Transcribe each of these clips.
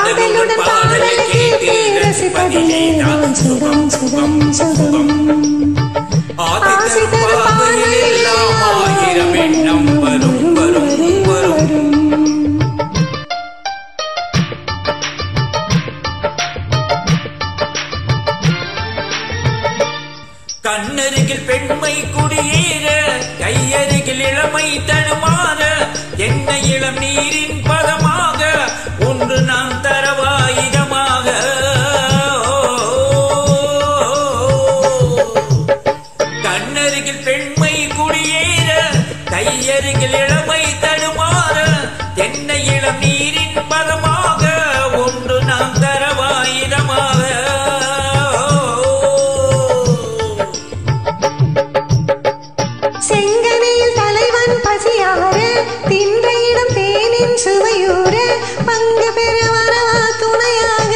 ஆடலுடன் பாடலை கேட்டு ரசிப்பதிலே நான் சுகம் சுகம் சுகம் ஆசை தரும் பார்வையில் எல்லாம் ஆயிரம் எண்ணம் வரும் வரும் வரும் கண்ணருகில் பெண்மை குடியேற கையருகில் இளமை தடுமாற என்ன இளம் நீரின் பதமாக ஒன்று நாம் தரவாயுதமாக கண்ணருகில் பெண்மை குடியேற கையருகில் இளமை தடுமாற என்ன இளம் நீரின் பதமாக ஒன்று நாம் தரவாயுதமாக செங்கனையில் தலைவன் பசியார தின்ற இடம் தேனின் சுவையூர பங்கு பெற வரவா துணையாக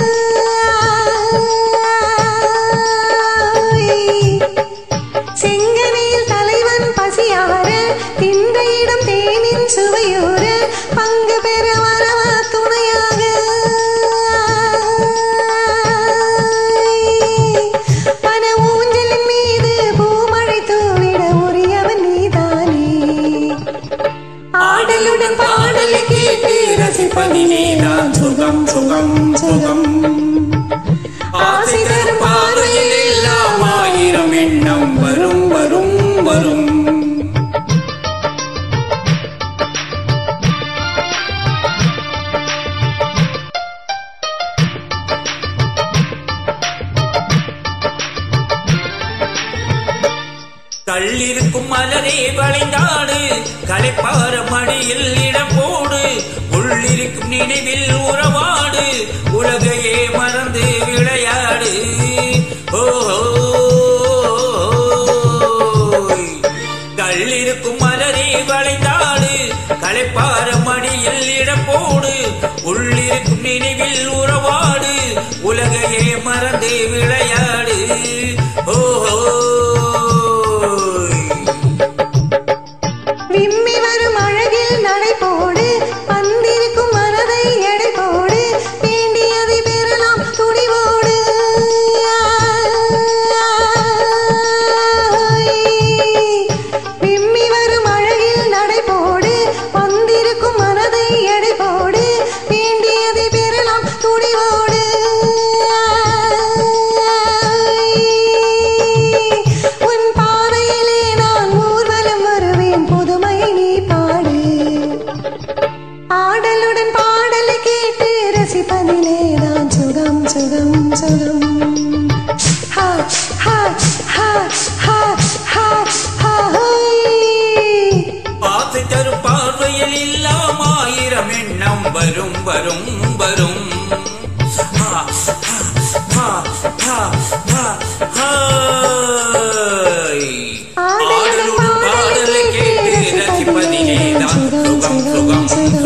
செங்கனையில் தலைவன் பசியார தின்ற இடம் தேனின் சுவையூர பங்கு பெற வரவா துணையாக பன ஊஞ்சலின் மீது பூமழை தூவிட உரியவன் நீதானே ஆடலுடன் பாடலை கேட்டு ரசிப்பதிலே நான் சுகம் சுகம் சுகம் ஆசை தரும் பார்வையில் எல்லாம் ஆயிரம் எண்ணம் வரும் வரும் வரும் கள்ளிருக்கும் மலரே வளைந்தாடு களைப்பார மடியில் இடம் போடு உள்ளிருக்கும் நினைவில் உறவாடு உலகையே மறந்து விளையாடு ஓஹோ கள்ளிருக்கும் மலரே வளைந்தாடு களைப்பார மடியில் இடம் போடு உள்ளிருக்கும் நினைவில் உறவாடு உலகையே மறந்து விளையாடு ஓஹோ விம்மி வரும் அழகில் நடை போடு வந்திருக்கும் மனதை எடை போடு வேண்டியதை பெறலாம் துணிவோடு விம்மி வரும் அழகில் நடை போடு வந்திருக்கும் மனதை எடை போடு வேண்டியதை பெறலாம் துணிவோடு உன் பாதையிலே நான் ஊர்வலம் வருவேன் புதுமை நீ பாடு ஆடலுடன் பாடலை கேட்டு ரசிப்பதிலே நான் சுகம் சுகம் சுகம் ஹா ஹா ஹா ஹா ஹா ஹா ஹோய். ஆசை தரும் பார்வையில் எல்லாம் ஆயிரம் எண்ணம் வரும் வரும் வரும் ஹா, ஹா, ஹா, ஹா, ஹாய். ஆடலுடன் பாடலை கேட்டு ரசிப்பதிலே தான் சுகம் சுகம்